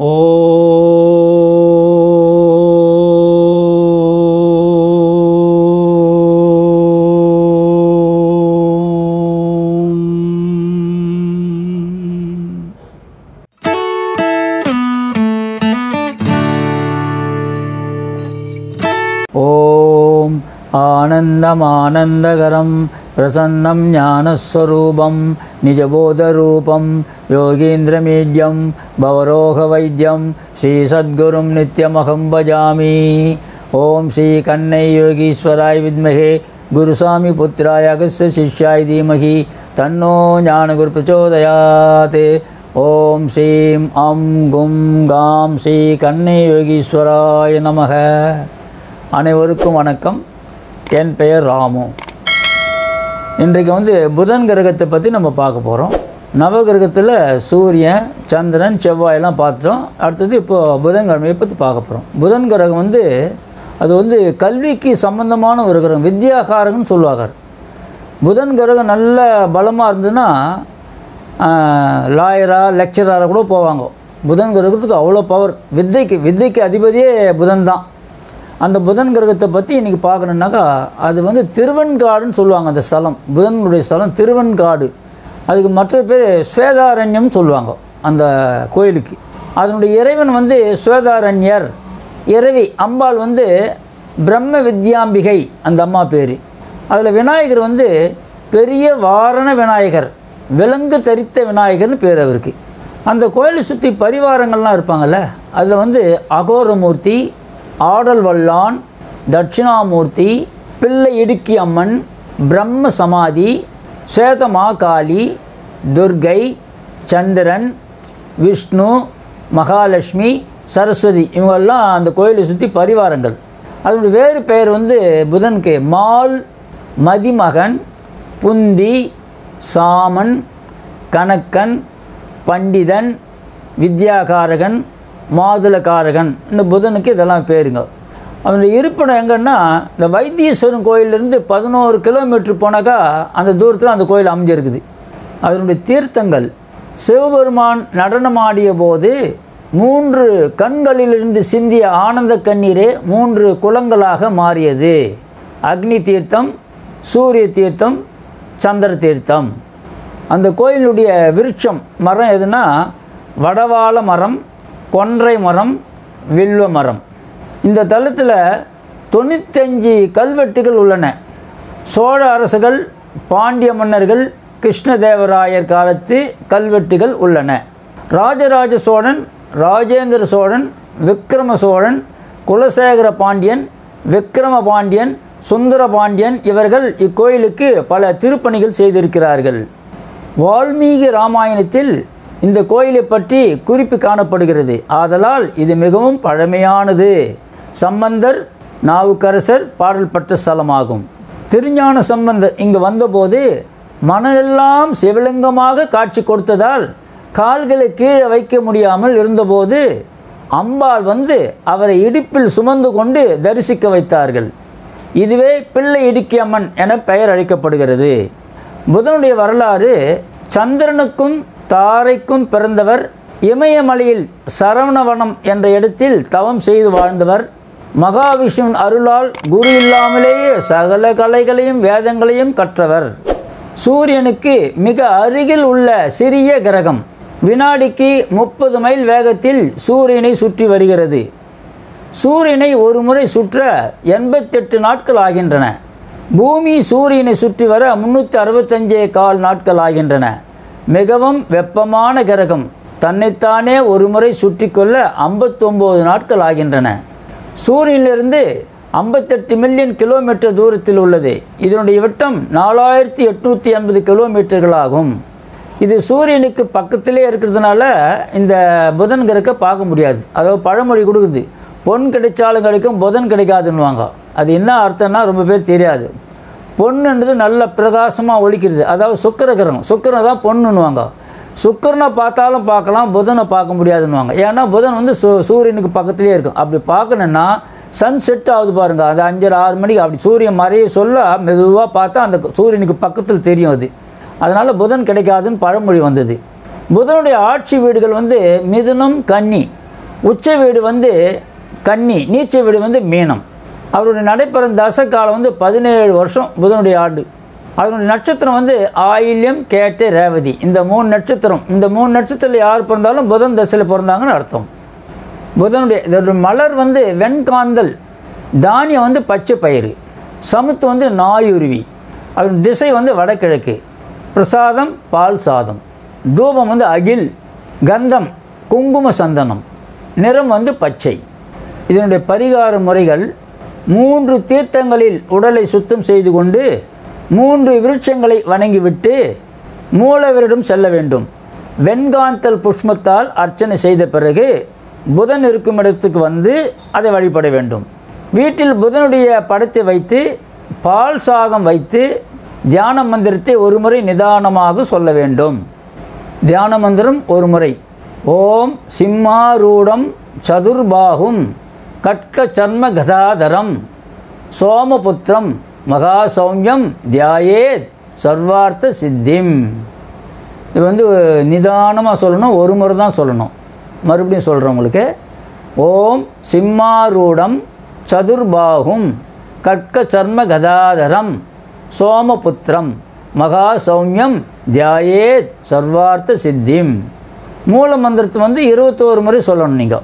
ஓம் ॐ आनन्दमानन्दकरं प्रसन्नं ज्ञानस्वरूपं निजबोधरूपं योगीन्द्रमीड्यं भवरोगवैद्यं श्रीसद्गुरुं नित्यमहं भजामि ॐ श्रीकन्नै योगीश्वराय विद्महे गुरुस्वामिपुत्राय अगस्य शिष्याय धीमहि तन्नो ज्ञानगुरुप्रचोदयात् ॐ श्रीं अं गुं गां श्रीकन्नै योगீஸ்வராய நமக அனைவருக்கும் வணக்கம் என் பெயர் ராமு இன்றைக்கு வந்து புதன் கிரகத்தை பற்றி நம்ம பார்க்க போகிறோம் நவகிரகத்தில் சூரியன் சந்திரன் செவ்வாயெல்லாம் பார்த்துட்டோம் அடுத்தது இப்போது புதன்கிழமையை பற்றி பார்க்க போகிறோம் புதன் கிரகம் வந்து அது வந்து கல்விக்கு சம்பந்தமான ஒரு கிரகம் வித்யாகாரகன்னு சொல்லுவாங்க புதன் கிரகம் நல்ல பலமாக இருந்ததுன்னா லாயராக லெக்சராக கூட போவாங்க புதன் கிரகத்துக்கு அவ்வளோ பவர் வித்தைக்கு வித்தைக்கு அதிபதியே புதன் தான் அந்த புதன் கிரகத்தை பற்றி இன்றைக்கி பார்க்கணுன்னாக்கா அது வந்து திருவெண்காடுன்னு சொல்லுவாங்க அந்த ஸ்தலம் புதனுடைய ஸ்தலம் திருவெண்காடு அதுக்கு மற்ற பேர் ஸ்வேதாரண்யம் சொல்லுவாங்க அந்த கோயிலுக்கு அதனுடைய இறைவன் வந்து ஸ்வேதாரண்யர் இறைவி அம்பாள் வந்து பிரம்ம வித்யாம்பிகை அந்த அம்மா பேர் அதில் விநாயகர் வந்து பெரிய வாரண விநாயகர் விலங்கு தரித்த விநாயகர்னு பேர் அவருக்கு அந்த கோயிலை சுற்றி பரிவாரங்கள்லாம் இருப்பாங்கள்ல அதில் வந்து அகோரமூர்த்தி ஆடல் வல்லான் தட்சிணாமூர்த்தி பிள்ளை இடுக்கி அம்மன் பிரம்ம சமாதி சேதமாகாளி துர்கை சந்திரன் விஷ்ணு மகாலட்சுமி சரஸ்வதி இவங்கெல்லாம் அந்த கோயிலை சுற்றி பரிவாரங்கள் அதனுடைய வேறு பெயர் வந்து புதனுக்கு மால் மதிமகன் புந்தி சாமன் கணக்கன் பண்டிதன் வித்யாகாரகன் மாதுளக்காரகன் இந்த புதனுக்கு இதெல்லாம் பேருங்க அவனுடைய இருப்பிடம் எங்கன்னா இந்த வைத்தீஸ்வரன் கோயிலிருந்து பதினோரு கிலோமீட்டர் போனாக்கா அந்த தூரத்தில் அந்த கோயில் அமைஞ்சிருக்குது அதனுடைய தீர்த்தங்கள் சிவபெருமான் நடனமாடிய போது மூன்று கண்களிலிருந்து சிந்திய ஆனந்த கண்ணீரே மூன்று குளங்களாக மாறியது அக்னி தீர்த்தம் சூரிய தீர்த்தம் சந்திர தீர்த்தம் அந்த கோயிலுடைய விருட்சம் மரம் எதுனா வடவாள மரம் கொன்றை மரம் வில்வ மரம் இந்த தளத்தில் தொண்ணூத்தஞ்சு கல்வெட்டுகள் உள்ளன சோழ அரசுகள் பாண்டிய மன்னர்கள் கிருஷ்ணதேவராயர் காலத்து கல்வெட்டுகள் உள்ளன ராஜராஜ சோழன் ராஜேந்திர சோழன் விக்ரம சோழன் குலசேகர பாண்டியன் விக்ரம பாண்டியன் சுந்தர பாண்டியன் இவர்கள் இக்கோயிலுக்கு பல திருப்பணிகள் செய்திருக்கிறார்கள் வால்மீகி ராமாயணத்தில் இந்த கோயிலை பற்றி குறிப்பு காணப்படுகிறது ஆதலால் இது மிகவும் பழமையானது சம்பந்தர் நாவுக்கரசர் பாடல் பெற்ற ஸ்தலமாகும் திருஞான சம்பந்தர் இங்கு வந்தபோது மனமெல்லாம் சிவலிங்கமாக காட்சி கொடுத்ததால் கால்களை கீழே வைக்க முடியாமல் இருந்தபோது அம்பாள் வந்து அவரை இடுப்பில் சுமந்து கொண்டு தரிசிக்க வைத்தார்கள் இதுவே பிள்ளை இடுக்கியம்மன் என பெயர் அழைக்கப்படுகிறது புதனுடைய வரலாறு சந்திரனுக்கும் தாரைக்கும் பிறந்தவர் இமயமலையில் சரவணவனம் என்ற இடத்தில் தவம் செய்து வாழ்ந்தவர் மகாவிஷ்ணுவின் அருளால் குரு இல்லாமலேயே சகல கலைகளையும் வேதங்களையும் கற்றவர் சூரியனுக்கு மிக அருகில் உள்ள சிறிய கிரகம் வினாடிக்கு முப்பது மைல் வேகத்தில் சூரியனை சுற்றி வருகிறது சூரியனை ஒரு முறை சுற்ற எண்பத்தெட்டு நாட்கள் ஆகின்றன பூமி சூரியனை சுற்றி வர முன்னூற்றி அறுபத்தஞ்சே கால் நாட்கள் ஆகின்றன மிகவும் வெப்பமான கிரகம் தன்னைத்தானே ஒரு முறை சுற்றி கொள்ள ஐம்பத்தொம்போது நாட்கள் ஆகின்றன சூரியனிலிருந்து ஐம்பத்தெட்டு மில்லியன் கிலோமீட்டர் தூரத்தில் உள்ளது இதனுடைய விட்டம் நாலாயிரத்தி எட்நூற்றி எண்பது கிலோமீட்டர்கள் ஆகும் இது சூரியனுக்கு பக்கத்திலே இருக்கிறதுனால இந்த புதன் கிரக பார்க்க முடியாது அதாவது பழமொழி கொடுக்குது பொன் கிடைச்சாலும் கிடைக்கும் புதன் கிடைக்காதுன்னுவாங்க அது என்ன அர்த்தம்னா ரொம்ப பேர் தெரியாது பொண்ணுன்றது நல்ல பிரகாசமாக ஒழிக்கிறது அதாவது சுக்கர கிரகம் சுக்கரன் தான் பொண்ணுன்னுவாங்க சுக்கரனை பார்த்தாலும் பார்க்கலாம் புதனை பார்க்க முடியாதுன்னுவாங்க ஏன்னா புதன் வந்து சூ சூரியனுக்கு பக்கத்துலேயே இருக்கும் அப்படி பார்க்கணுன்னா சன் செட் ஆகுது பாருங்கள் அது அஞ்சரை ஆறு மணிக்கு அப்படி சூரியன் மறைய சொல்ல மெதுவாக பார்த்தா அந்த சூரியனுக்கு பக்கத்தில் தெரியும் அது அதனால் புதன் கிடைக்காதுன்னு பழமொழி வந்தது புதனுடைய ஆட்சி வீடுகள் வந்து மிதுனம் கன்னி உச்ச வீடு வந்து கன்னி நீச்ச வீடு வந்து மீனம் அவருடைய நடைபெறும் தச காலம் வந்து பதினேழு வருஷம் புதனுடைய ஆண்டு அதனுடைய நட்சத்திரம் வந்து ஆயில்யம் கேட்டு ரேவதி இந்த மூணு நட்சத்திரம் இந்த மூணு நட்சத்திரத்தில் யார் பிறந்தாலும் புதன் தசையில் பிறந்தாங்கன்னு அர்த்தம் புதனுடைய இதோட மலர் வந்து வெண்காந்தல் தானியம் வந்து பச்சை பயிறு சமுத்து வந்து நாயுருவி அதன் திசை வந்து வடகிழக்கு பிரசாதம் பால் சாதம் தூபம் வந்து அகில் கந்தம் குங்கும சந்தனம் நிறம் வந்து பச்சை இதனுடைய பரிகார முறைகள் மூன்று தீர்த்தங்களில் உடலை சுத்தம் செய்து கொண்டு மூன்று விருட்சங்களை வணங்கிவிட்டு மூலவரிடம் செல்ல வேண்டும் வெண்காந்தல் புஷ்மத்தால் அர்ச்சனை செய்த பிறகு புதன் இருக்கும் இடத்துக்கு வந்து அதை வழிபட வேண்டும் வீட்டில் புதனுடைய படத்தை வைத்து பால் சாதம் வைத்து தியான மந்திரத்தை ஒருமுறை நிதானமாக சொல்ல வேண்டும் தியான மந்திரம் ஒரு முறை ஓம் சிம்மாரூடம் சதுர்பாகும் கட்க சர்ம கதாதரம் சோமபுத்திரம் மகா சௌமியம் தியாயேத் சர்வார்த்த சித்திம் இது வந்து நிதானமாக சொல்லணும் ஒரு முறை தான் சொல்லணும் மறுபடியும் சொல்கிறேன் உங்களுக்கு ஓம் சிம்மாரூடம் சதுர்பாகும் கட்க சர்ம கதாதரம் சோமபுத்திரம் மகா சௌமியம் தியாயேத் சர்வார்த்த சித்திம் மூல மந்திரத்தை வந்து இருபத்தோரு முறை சொல்லணும் நீங்கள்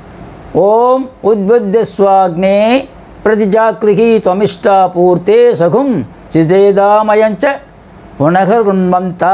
ஓம் உத்புத்த ஸ்வாக்னே பிரதிஜாக்கிருஹி துவமிஷ்டா பூர்த்தே சகும் சிதேதாமயஞ்ச புனகர்குண்மந்தா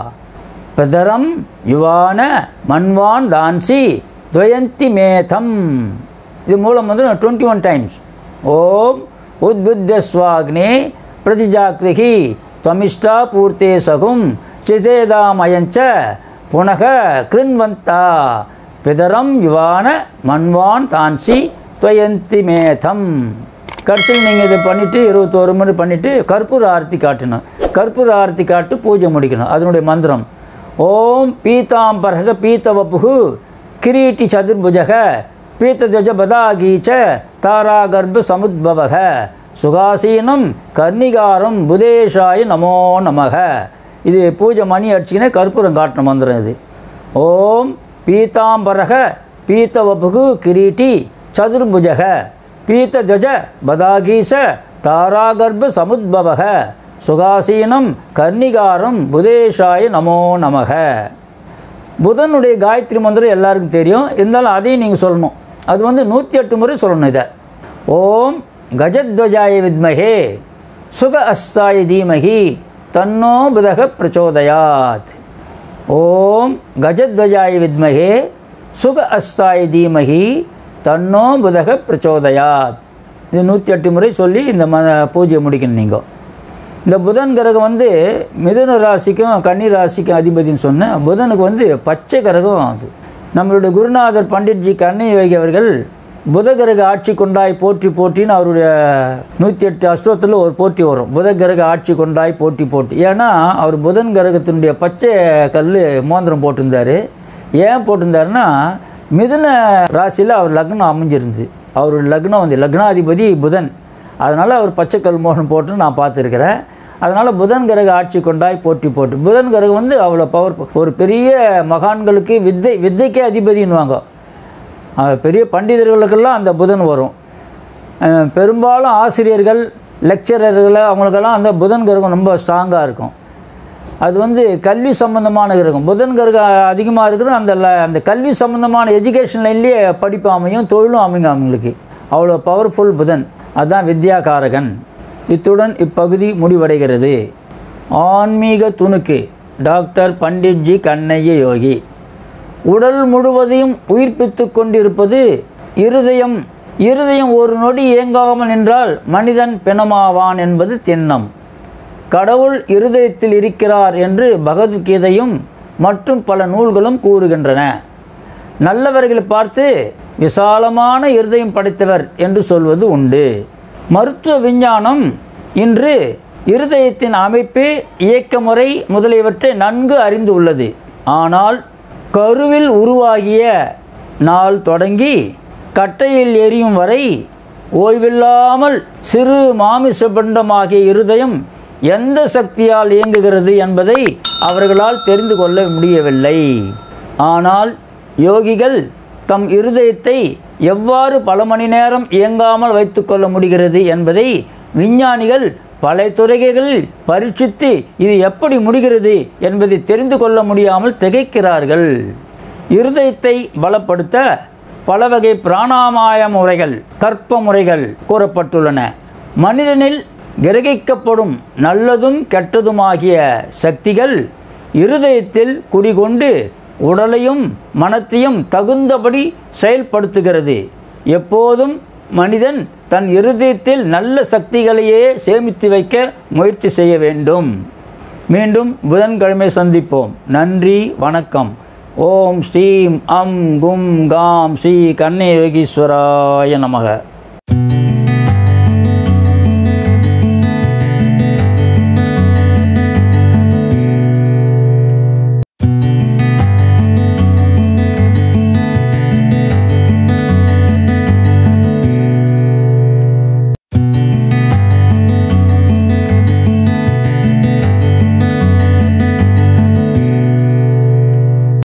பிரதரம் யுவான மன்வான் தான்சி துவயந்தி மேதம் இது மூலம் வந்து டுவெண்ட்டி ஒன் டைம்ஸ் ஓம் உத்புத்த ஸ்வாக்னே பிரதிஜாக்கிருஹி துவமிஷ்டா பூர்த்தே சகும் சிதேதாமயஞ்ச புனக கிருண்வந்தா பிதரம் யுவான மன்வான் தான்சி துவயந்தி மேதம் கடைசியில் நீங்கள் இதை பண்ணிவிட்டு இருபத்தோரு முறை பண்ணிவிட்டு கற்பூர ஆரத்தி காட்டணும் கற்பூர ஆரத்தி காட்டு பூஜை முடிக்கணும் அதனுடைய மந்திரம் ஓம் பீதாம்பரக பீத்தவப்புகு கிரீட்டி சதுர்புஜக பீத்தஜ பதாகீச்ச தாராகர்ப்ப சமுத்பவக சுகாசீனம் கர்ணிகாரம் புதேஷாய நமோ நமக இது பூஜை மணி அடிச்சிங்கன்னா கற்பூரம் காட்டின மந்திரம் இது ஓம் பீதாம்பரக பீத்தவப்புகு கிரீட்டி சதுர்புஜக பீத்தஜ பதாகீச தாராகர்ப்ப சமுத்பவக சுகாசீனம் கர்ணிகாரம் புதேஷாய நமோ நமக புதனுடைய காயத்ரி மந்திரம் எல்லாருக்கும் தெரியும் இருந்தாலும் அதையும் நீங்கள் சொல்லணும் அது வந்து நூற்றி எட்டு முறை சொல்லணும் இதை ஓம் கஜத்வஜாய வித்மகே சுக அஸ்தாய தீமகி தன்னோ புதக பிரச்சோதயாத் ஓம் கஜத்வஜாய வித்மகே சுக அஸ்தாய தீமகி தன்னோ புதக பிரச்சோதயாத் இது நூற்றி எட்டு முறை சொல்லி இந்த ம பூஜையை முடிக்கணும் நீங்கள் இந்த புதன் கிரகம் வந்து மிதுன ராசிக்கும் கன்னி ராசிக்கும் அதிபதினு சொன்னேன் புதனுக்கு வந்து பச்சை கிரகம் அது நம்மளுடைய குருநாதர் பண்டிட்ஜி கண்ணை யோகி அவர்கள் புத கிரக ஆட்சி கொண்டாய் போற்றி போற்றின்னு அவருடைய நூற்றி எட்டு அஷ்டத்தில் ஒரு போட்டி வரும் புத கிரக ஆட்சி கொண்டாய் போட்டி போட்டி ஏன்னா அவர் புதன் கிரகத்தினுடைய பச்சை கல் மோந்திரம் போட்டிருந்தார் ஏன் போட்டிருந்தாருன்னா மிதுன ராசியில் அவர் லக்னம் அமைஞ்சிருந்து அவருடைய லக்னம் வந்து லக்னாதிபதி புதன் அதனால் அவர் பச்சைக்கல் மோகன் போட்டு நான் பார்த்துருக்கிறேன் அதனால் புதன் கிரக ஆட்சி கொண்டாய் போட்டி போட்டு புதன் கிரகம் வந்து அவ்வளோ பவர் ஒரு பெரிய மகான்களுக்கு வித்தை வித்தைக்கே அதிபதின்னுவாங்க அஹ் பெரிய பண்டிதர்களுக்கெல்லாம் அந்த புதன் வரும் அஹ் பெரும்பாலும் ஆசிரியர்கள் லெக்சரர்கள் அவங்களுக்கெல்லாம் அந்த புதன் கிரகம் ரொம்ப ஸ்ட்ராங்காக இருக்கும் அது வந்து கல்வி சம்பந்தமான கிரகம் புதன் கிரகம் அதிகமாக இருக்கிற அந்த ல- அந்த கல்வி சம்பந்தமான எஜுகேஷன் லைன்லேயே படிப்பு அமையும் தொழிலும் அமையும் அவங்களுக்கு அவ்வளோ பவர்ஃபுல் புதன் அதுதான் வித்யாகாரகன் இத்துடன் இப்பகுதி முடிவடைகிறது ஆன்மீக துணுக்கு டாக்டர் பண்டிட்ஜி கண்ணைய யோகி உடல் முழுவதையும் உயிர்ப்பித்து கொண்டிருப்பது இருதயம் இருதயம் ஒரு நொடி இயங்காமல் நின்றால் மனிதன் பிணமாவான் என்பது திண்ணம் கடவுள் இருதயத்தில் இருக்கிறார் என்று பகவத்கீதையும் மற்றும் பல நூல்களும் கூறுகின்றன நல்லவர்களை பார்த்து விசாலமான இருதயம் படைத்தவர் என்று சொல்வது உண்டு மருத்துவ விஞ்ஞானம் இன்று இருதயத்தின் அமைப்பு இயக்க முறை முதலியவற்றை நன்கு அறிந்து உள்ளது ஆனால் கருவில் உருவாகிய நாள் தொடங்கி கட்டையில் எரியும் வரை ஓய்வில்லாமல் சிறு மாமிச பண்டமாகிய இருதயம் எந்த சக்தியால் இயங்குகிறது என்பதை அவர்களால் தெரிந்து கொள்ள முடியவில்லை ஆனால் யோகிகள் தம் இருதயத்தை எவ்வாறு பல மணி நேரம் இயங்காமல் வைத்துக்கொள்ள முடிகிறது என்பதை விஞ்ஞானிகள் பல துறைகளில் பரீட்சித்து இது எப்படி முடிகிறது என்பதை தெரிந்து கொள்ள முடியாமல் திகைக்கிறார்கள் இருதயத்தை பலப்படுத்த பல வகை பிராணாமாய முறைகள் கற்ப முறைகள் கூறப்பட்டுள்ளன மனிதனில் கிரகிக்கப்படும் நல்லதும் கெட்டதுமாகிய சக்திகள் இருதயத்தில் குடிகொண்டு உடலையும் மனத்தையும் தகுந்தபடி செயல்படுத்துகிறது எப்போதும் மனிதன் தன் இருதயத்தில் நல்ல சக்திகளையே சேமித்து வைக்க முயற்சி செய்ய வேண்டும் மீண்டும் புதன்கிழமை சந்திப்போம் நன்றி வணக்கம் ஓம் ஸ்ரீம் அம் கும் காம் ஸ்ரீ கண்ணே யோகீஸ்வராய நமக